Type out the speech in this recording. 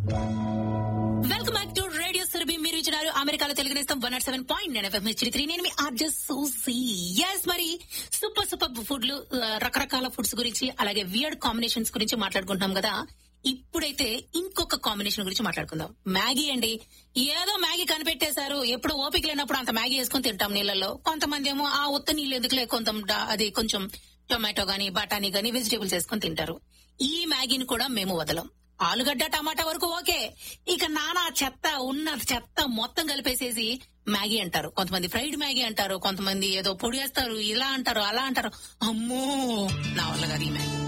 welcome back to radio Surabhi మీరు ఇచ్చినారు అమెరికాలో తెలుగు నేస్తం వన్ నాట్ సెవెన్ పాయింట్ నేను ఎఫ్ఎం త్రీ నేను మీ ఆర్జెస్ సూసీ ఎస్ మరి సూపర్ సూపర్ ఫుడ్లు ఆ, రకరకాల ఫుడ్స్ గురించి అలాగే వియర్డ్ కాంబినేషన్స్ గురించి మాట్లాడుకుంటున్నాం కదా ఇప్పుడైతే ఇంకొక కాంబినేషన్ గురించి మాట్లాడుకుందాం మ్యాగీ అండి ఏదో మ్యాగీ కనిపెట్టేశారు ఎప్పుడు ఓపిక లేనప్పుడు అంత మ్యాగీ వేసుకొని తింటాం నీళ్ళల్లో కొంతమంది ఏమో ఆ ఉత్త నీళ్ళు ఎందుకులే కొంత డా- అది కొంచెం టొమాటో గానీ బఠానీ గానీ వెజిటేబుల్స్ వేసుకొని తింటారు ఈ మ్యాగీని కూడా మేము వదలం ఆలుగడ్డ టమాటా వరకు ఓకే ఇక నానా చెత్త ఉన్న చెత్త మొత్తం కలిపేసేసి మ్యాగీ అంటారు కొంతమంది ఫ్రైడ్ మ్యాగీ అంటారు కొంతమంది ఏదో పొడి వేస్తారు ఇలా అంటారు అలా అంటారు అమ్మో నా వల్ల కాదు ఈ మ్యాగీ